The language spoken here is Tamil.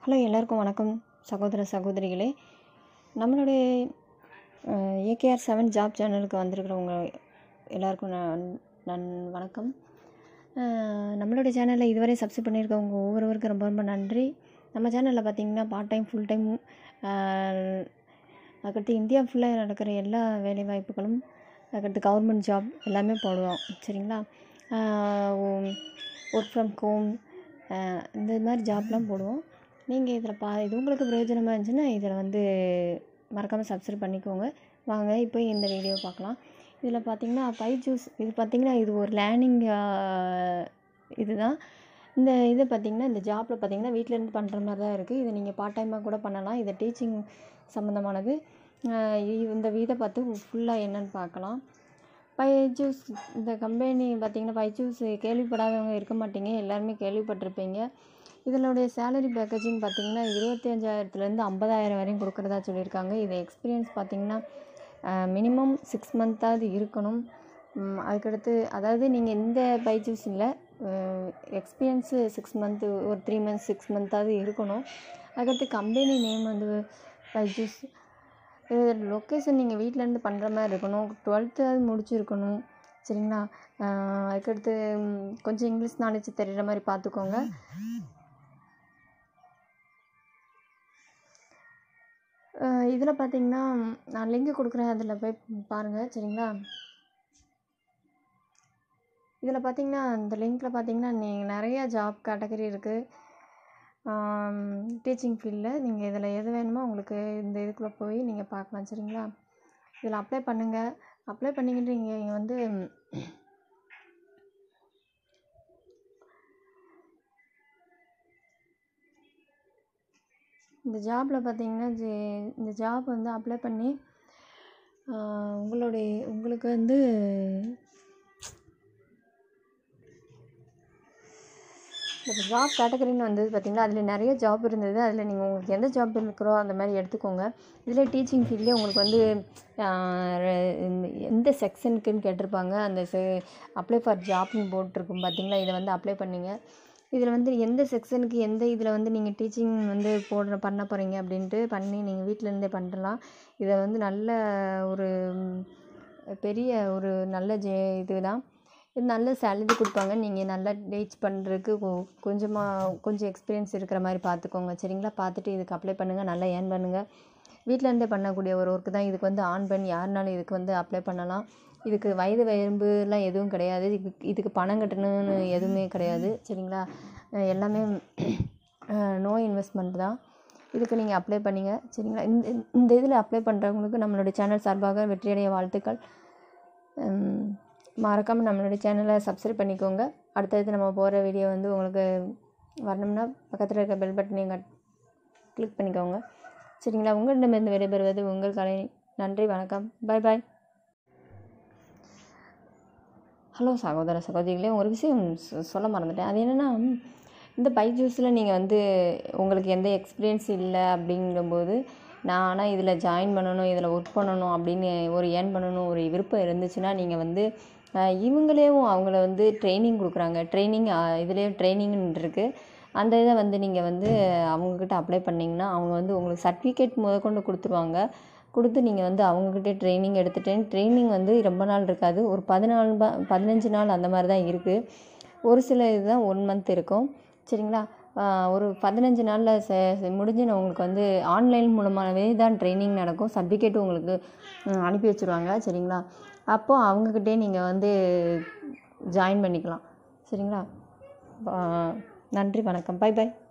ஹலோ எல்லாருக்கும் வணக்கம் சகோதர சகோதரிகளே நம்மளுடைய ஏகேஆர் செவன் ஜாப் சேனலுக்கு வந்திருக்கிறவங்க எல்லாருக்கும் நான் நான் வணக்கம் அஹ், நம்மளுடைய சேனலில் இதுவரை சப்ஸ்கிரைப் பண்ணியிருக்கவங்க ஒவ்வொருவருக்கும் ரொம்ப ரொம்ப நன்றி நம்ம சேனலில் பார்த்தீங்கன்னா பார்ட் டைம் ஃபுல் டைம் அதுக்கடுத்து இந்தியா ஃபுல்லாக நடக்கிற எல்லா வேலைவாய்ப்புகளும் அதுக்கடுத்து கவர்மெண்ட் ஜாப் எல்லாமே போடுவோம் சரிங்களா ஒர்க் ஃப்ரம் ஹோம் இந்த மாதிரி ஜாப்லாம் போடுவோம் நீங்கள் இதில் பா இது உங்களுக்கு பிரயோஜனமாக இருந்துச்சுன்னா இதில் வந்து மறக்காமல் சப்ஸ்கிரைப் பண்ணிக்கோங்க வாங்க இப்போ இந்த வீடியோ பார்க்கலாம் இதில் பார்த்தீங்கன்னா பை ஜூஸ் இது பார்த்தீங்கன்னா இது ஒரு லேர்னிங் இதுதான் இந்த இது பார்த்தீங்கன்னா இந்த ஜாப்பில் பார்த்தீங்கன்னா வீட்டிலேருந்து பண்ணுற மாதிரி தான் இருக்குது இதை நீங்கள் பார்ட் டைமாக கூட பண்ணலாம் இது டீச்சிங் சம்மந்தமானது அஹ் இ- இந்த இதை பார்த்து ஃபுல்லாக என்னன்னு பார்க்கலாம் பைஜூஸ் இந்த கம்பெனி பார்த்தீங்கன்னா பைஜூஸ் கேள்விப்படாதவங்க இருக்க மாட்டீங்க எல்லாருமே கேள்விப்பட்டிருப்பீங்க இதனுடைய சேலரி பேக்கேஜிங் பார்த்தீங்கன்னா இருபத்தி அஞ்சாயிரத்துலேருந்து ஐம்பதாயிரம் வரையும் கொடுக்குறதா சொல்லியிருக்காங்க இது எக்ஸ்பீரியன்ஸ் பார்த்தீங்கன்னா மினிமம் சிக்ஸ் மந்த்தாவது இருக்கணும் ம், அதுக்கடுத்து அதாவது நீங்கள் இந்த பைஜூஸ் இல்லை எக்ஸ்பீரியன்ஸு சிக்ஸ் மந்த்து ஒரு த்ரீ மந்த்ஸ் சிக்ஸ் மந்த்தாவது இருக்கணும் அதுக்கடுத்து கம்பெனி நேம் வந்து பைஜூஸ் லொக்கேஷன் நீங்கள் வீட்டிலேருந்து பண்ணுற மாதிரி இருக்கணும் டுவெல்த்தாவது முடிச்சிருக்கணும் சரிங்களா ஆஹ் அதுக்கடுத்து ம், கொஞ்சம் இங்கிலீஷ் நாலேஜ் தெரிகிற மாதிரி பார்த்துக்கோங்க இதில் பார்த்தீங்கன்னா நான் லிங்க் கொடுக்குறேன் அதில் போய் பாருங்கள் சரிங்களா இதில் பார்த்தீங்கன்னா இந்த லிங்க்கில் பார்த்தீங்கன்னா நீங்கள் நிறைய ஜாப் கேட்டகரி இருக்குது டீச்சிங் ஃபீல்டில் நீங்கள் இதில் எது வேணுமோ உங்களுக்கு இந்த இதுக்குள்ளே போய் நீங்கள் பார்க்கலாம் சரிங்களா இதில் அப்ளை பண்ணுங்கள் அப்ளை பண்ணிக்கிட்டு நீங்கள் இங்கே வந்து இந்த ஜாபில் பார்த்தீங்கன்னா ஜி- இந்த ஜாப் வந்து அப்ளை பண்ணி ஆஹ் உங்களுடைய உங்களுக்கு வந்து இந்த ஜாப் கேட்டகரின்னு வந்தது பார்த்தீங்கன்னா அதில் நிறைய ஜாப் இருந்தது அதில் நீங்கள் உங்களுக்கு எந்த ஜாப் இருக்கிறோ அந்த மாதிரி எடுத்துக்கோங்க இதில் டீச்சிங் ஃபீல்ட்லேயே உங்களுக்கு வந்து ஆஹ் ரெ- இந்த எந்த செக்ஷனுக்குன்னு கேட்டிருப்பாங்க அந்த அப்ளை ஃபார் ஜாப்னு போட்டிருக்கும் பார்த்தீங்களா இதை வந்து அப்ளை பண்ணுங்க இதில் வந்து எந்த செக்ஷனுக்கு எந்த இதில் வந்து நீங்கள் டீச்சிங் வந்து போடுற பண்ண போகிறீங்க அப்படின்ட்டு பண்ணி நீங்கள் வீட்டிலேருந்தே பண்ணலாம் இதை வந்து நல்ல ஒரு ம், பெரிய ஒரு நல்ல ஜே இதுதான் இது நல்ல சேலரி கொடுப்பாங்க நீங்கள் நல்லா டீச் பண்ணுறதுக்கு கொஞ்சமாக கொஞ்சம் எக்ஸ்பீரியன்ஸ் இருக்கிற மாதிரி பார்த்துக்கோங்க சரிங்களா பார்த்துட்டு இதுக்கு அப்ளை பண்ணுங்கள் நல்லா ஏர்ன் பண்ணுங்கள் வீட்டில் இருந்தே பண்ணக்கூடிய ஒரு ஒர்க்கு தான் இதுக்கு வந்து ஆன் பெண் யாருனாலும் இதுக்கு வந்து அப்ளை பண்ணலாம் இதுக்கு வயது வரம்புலாம் எதுவும் கிடையாது இதுக்கு இதுக்கு பணம் கட்டணும்னு எதுவுமே கிடையாது சரிங்களா அஹ் எல்லாமே நோ இன்வெஸ்ட்மெண்ட் தான் இதுக்கு நீங்கள் அப்ளை பண்ணிங்க சரிங்களா இந்த இந்த இதில் அப்ளை பண்ணுறவங்களுக்கு நம்மளுடைய சேனல் சார்பாக வெற்றியடைய வாழ்த்துக்கள் மறக்காமல் நம்மளுடைய சேனலை சப்ஸ்கிரைப் பண்ணிக்கோங்க அடுத்தடுத்து நம்ம போகிற வீடியோ வந்து உங்களுக்கு வரணும்னா பக்கத்தில் இருக்க பெல் பட்டனையும் கிளிக் பண்ணிக்கோங்க சரிங்களா உங்களிடமிருந்து விடைபெறுவது உங்கள் கலை நன்றி வணக்கம் பை பாய் ஹலோ சகோதர சகோதரிகளே ஒரு விஷயம் சொ- சொல்ல மறந்துட்டேன் அது என்னென்னா இந்த பைஜூஸில் நீங்கள் வந்து உங்களுக்கு எந்த எக்ஸ்பீரியன்ஸ் இல்லை அப்படிங்கும்போது நான் ஆனால் இதில் ஜாயின் பண்ணணும் இதில் ஒர்க் பண்ணணும் அப்படின்னு ஒரு ஏர்ன் பண்ணணும் ஒரு விருப்பம் இருந்துச்சுன்னா நீங்கள் வந்து அஹ், இவங்களேவும் அவங்கள வந்து ட்ரைனிங் கொடுக்குறாங்க ட்ரைனிங் இதுலேயே ட்ரைனிங்னு இருக்குது அந்த இதை வந்து நீங்கள் வந்து அவங்கக்கிட்ட அப்ளை பண்ணிங்கன்னா அவங்க வந்து உங்களுக்கு சர்டிஃபிகேட் முதற்கொண்டு கொடுத்துருவாங்க கொடுத்து நீங்கள் வந்து அவங்கக்கிட்டே ட்ரைனிங் எடுத்துட்டு ட்ரைனிங் வந்து ரொம்ப நாள் இருக்காது ஒரு பதினாலு ப பதினஞ்சு நாள் அந்த மாதிரி தான் இருக்குது ஒரு சில இதுதான் ஒன் மந்த் இருக்கும் சரிங்களா ஆஹ் ஒரு பதினஞ்சு நாளில் செ செ- முடிஞ்சு நான் உங்களுக்கு வந்து ஆன்லைன் மூலமாகவே தான் ட்ரைனிங் நடக்கும் சர்டிஃபிகேட்டும் உங்களுக்கு ம், அனுப்பி வச்சுருவாங்க சரிங்களா அப்போது அவங்கக்கிட்டே நீங்கள் வந்து ஜாயின் பண்ணிக்கலாம் சரிங்களா ஆஹ் நன்றி வணக்கம் பை பை